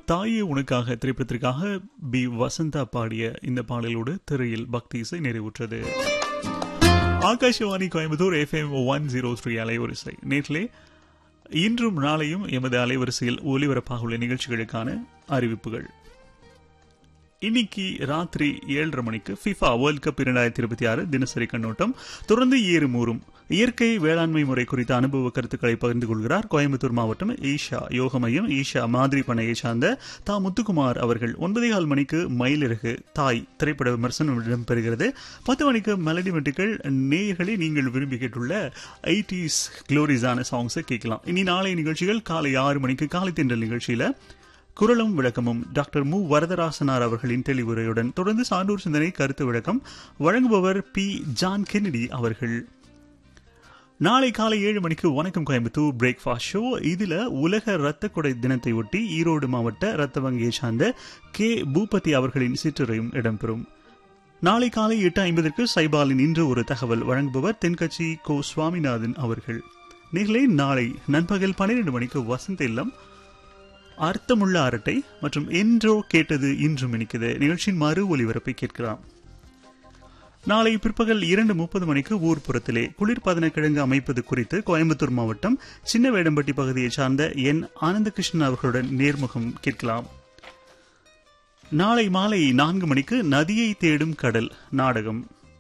தாயே உனக்காக திரைப்படத்திற்காக பி வசந்தா பாடிய இந்த பாடலோடு திரையில் பக்தி இசை நிறைவுற்றது Akashvani Coimbatore FM one zero three அலைவரிசை நேற்றிலே இன்றும் நாளையும் எமது அலைவரிசையில் ஒலிபரப்பாக உள்ள நிகழ்ச்சிகளுக்கான அறிவிப்புகள் இன்னைக்கு ராத்திரி ஏழரை மணிக்கு ஃபிஃபா வேர்ல்ட் கப் இரண்டாயிரத்தி இருபத்தி ஆறு தினசரி கண்ணோட்டம் தொடர்ந்து ஏறு மூறும் இயற்கை வேளாண்மை முறை குறித்த அனுபவ கருத்துக்களை பகிர்ந்து கொள்கிறார் கோயம்புத்தூர் மாவட்டம் ஈஷா யோக மையம் ஈஷா மாதிரி பண்ணையை சார்ந்த தா முத்துக்குமார் அவர்கள் ஒன்பதே கால் மணிக்கு மயிலிறகு தாய் திரைப்பட விமர்சனம் இடம்பெறுகிறது பத்து மணிக்கு மெலடி மெட்டுக்கள் நேயர்களை நீங்கள் விரும்பி கேட்டுள்ள எயிட்டிஸ் க்ளோரிஸான சாங்ஸை கேட்கலாம் இனி நாளை நிகழ்ச்சிகள் காலை ஆறு மணிக்கு காலை தென்றல் நிகழ்ச்சியில குரலும் விளக்கமும் டாக்டர் மு வரதராசனார் அவர்களின் தெளிவுரையுடன் தொடர்ந்து சான்றோர் சிந்தனை கருத்து விளக்கம் வழங்குபவர் பி ஜான் கென்னடி அவர்கள் நாளை காலை ஏழு மணிக்கு வணக்கம் கோயம்புத்தூர் பிரேக்ஃபாஸ்ட் ஷோ இதுல உலக ரத்த கொடை தினத்தை ஒட்டி ஈரோடு மாவட்ட ரத்த வங்கியை சார்ந்த கே பூபதி அவர்களின் சிற்றுரையும் இடம்பெறும் நாளை காலை எட்டு ஐம்பதற்கு சைபாலின் இன்று ஒரு தகவல் வழங்குபவர் தென்கட்சி கோ சுவாமிநாதன் அவர்கள் நேர்களே நாளை நண்பகல் பன்னிரண்டு மணிக்கு வசந்த இல்லம் அர்த்தமுள்ள அரட்டை மற்றும் என்றோ கேட்டது இன்றும் இனிக்குது நிகழ்ச்சியின் மறு ஒலிபரப்பை கேட்கலாம் நாளை பிற்பகல் இரண்டு முப்பது மணிக்கு ஊர்ப்புறத்திலே குளிர்பதன கிழங்கு அமைப்பது குறித்து கோயம்புத்தூர் மாவட்டம் சின்ன வேடம்பட்டி பகுதியைச் சார்ந்த என் ஆனந்தகிருஷ்ணன் அவர்களுடன் நேர்முகம் கேட்கலாம் நாளை மாலை நான்கு மணிக்கு நதியை தேடும் கடல் நாடகம்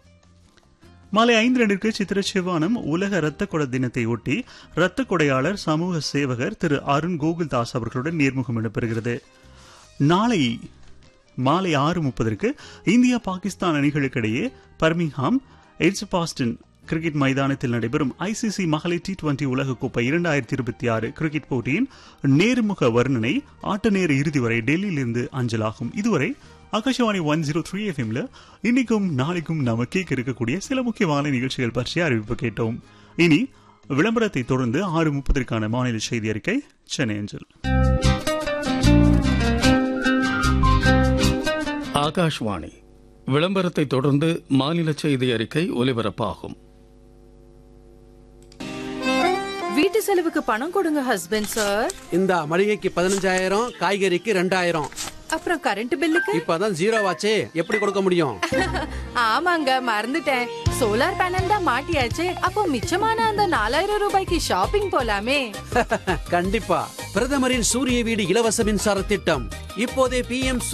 மாலை ஐந்து ரெண்டிற்கு சித்திர சிவானம் உலக இரத்த கொட தினத்தை ஒட்டி இரத்த கொடையாளர் சமூக சேவகர் திரு அருண் கோகுல்தாஸ் அவர்களுடன் நேர்முகம் இடம்பெறுகிறது நாளை மாலை ஆறு முப்பதற்கு இந்தியா பாகிஸ்தான் அணிகளுக்கிடையே பர்மிங்ஹாம் எட்ஸ் பாஸ்டன் கிரிக்கெட் மைதானத்தில் நடைபெறும் ஐசிசி மகளிர் டி டுவெண்டி உலகக்கோப்பை இரண்டாயிரத்தி இருபத்தி ஆறு கிரிக்கெட் போட்டியின் நேர்முக வர்ணனை ஆட்ட நேர இறுதி வரை டெல்லியிலிருந்து அஞ்சலாகும் இதுவரை ஆகாஷவாணி ஒன் ஜீரோ த்ரீ எஃப்எம்ல இன்னைக்கும் நாளைக்கும் நாம கேட்க இருக்கக்கூடிய சில முக்கியமான நிகழ்ச்சிகள் பற்றிய அறிவிப்பு கேட்டோம் இனி விளம்பரத்தை தொடர்ந்து ஆறு முப்பதற்கான மாநில செய்தி அறிக்கை சென்னை அஞ்சல் ஆகாஷ்வாணி விளம்பரத்தை தொடர்ந்து மாநில செய்தி அறிக்கை ஒலிபரப்பாகும் வீட்டு செலவுக்கு பணம் கொடுங்க ஹஸ்பண்ட் சார் இந்த மளிகைக்கு பதினஞ்சாயிரம் காய்கறிக்கு ரெண்டாயிரம் அப்புறம் கரண்ட் பில்லுக்கு இப்பதான் ஜீரோ ஆச்சே எப்படி கொடுக்க முடியும் ஆமாங்க மறந்துட்டேன் சோலார் பேனல் தான் மாட்டியாச்சு அப்போ மிச்சமான அந்த நாலாயிரம் ரூபாய்க்கு ஷாப்பிங் போலாமே கண்டிப்பா பிரதமரின் சூரிய வீடு இலவச மின்சார திட்டம் இப்போதே பி எம்